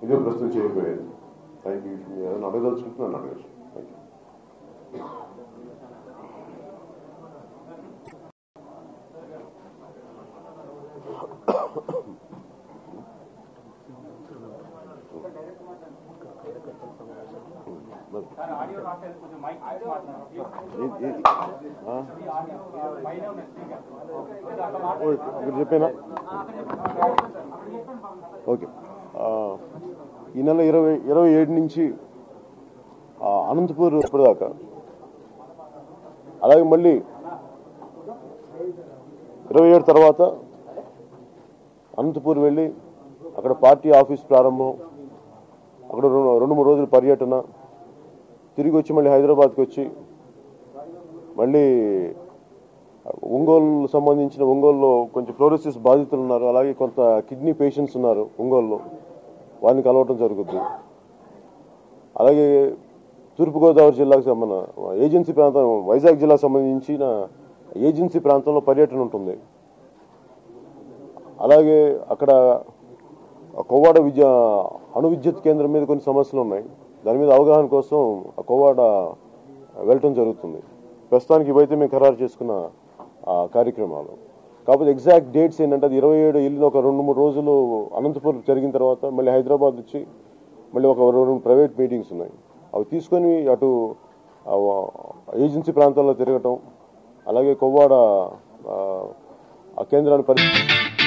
ఇదే ప్రశ్న చేయబోయేది థ్యాంక్ యూ ఏదైనా అడగదలుచుకుంటున్నాను అడగచ్చు థ్యాంక్ యూ సార్ ఆడియో రాసేది కొంచెం మైక్ ఇచ్చి మాట్లాడండి. ఏ- ఏ- ఆ? ఈ ఆడియో పైన ఉన్న స్పీకర్. అట్లా ఓ, ఇక్కడ చెప్పానా ఓకే ఆ, ఈ నెల ఇరవై ఇరవై ఏడు నుంచి ఆ, అనంతపూర్ ఇప్పటిదాకా అలాగే మళ్ళీ ఇరవై ఏడు తర్వాత అనంతపూర్ వెళ్ళి అక్కడ పార్టీ ఆఫీస్ ప్రారంభం అక్కడ రెండు రెండు మూడు రోజుల పర్యటన తిరిగి వచ్చి మళ్ళీ హైదరాబాద్కి వచ్చి మళ్ళీ ఒంగోలు సంబంధించిన ఒంగోలులో కొంచెం ఫ్లోరోసిస్ బాధితులు ఉన్నారు అలాగే కొంత కిడ్నీ పేషెంట్స్ ఉన్నారు ఒంగోలులో వారిని కలవటం జరుగుద్ది అలాగే తూర్పుగోదావరి జిల్లాకు సంబంధ ఏజెన్సీ ప్రాంతం వైజాగ్ జిల్లాకు సంబంధించిన ఏజెన్సీ ప్రాంతంలో పర్యటన ఉంటుంది అలాగే అక్కడ కొవ్వాడ విద్య అణు విద్యుత్ కేంద్రం మీద కొన్ని సమస్యలు ఉన్నాయి దాని మీద అవగాహన కోసం ఆ కొవ్వాడ వెళ్ళటం జరుగుతుంది ప్రస్తుతానికి ఇవైతే మేము ఖరారు చేసుకున్న ఆ, కార్యక్రమాలు కాకపోతే ఎగ్జాక్ట్ డేట్స్ ఏంటంటే అది ఇరవై ఏడు వెళ్ళిన ఒక రెండు మూడు రోజులు అనంతపురం జరిగిన తర్వాత మళ్ళీ హైదరాబాద్ వచ్చి మళ్ళీ ఒక రెండు ప్రైవేట్ మీటింగ్స్ ఉన్నాయి అవి తీసుకొని అటు ఆ, ఏజెన్సీ ప్రాంతాల్లో తిరగటం అలాగే కొవ్వాడ ఆ, ఆ కేంద్రాన్ని పరి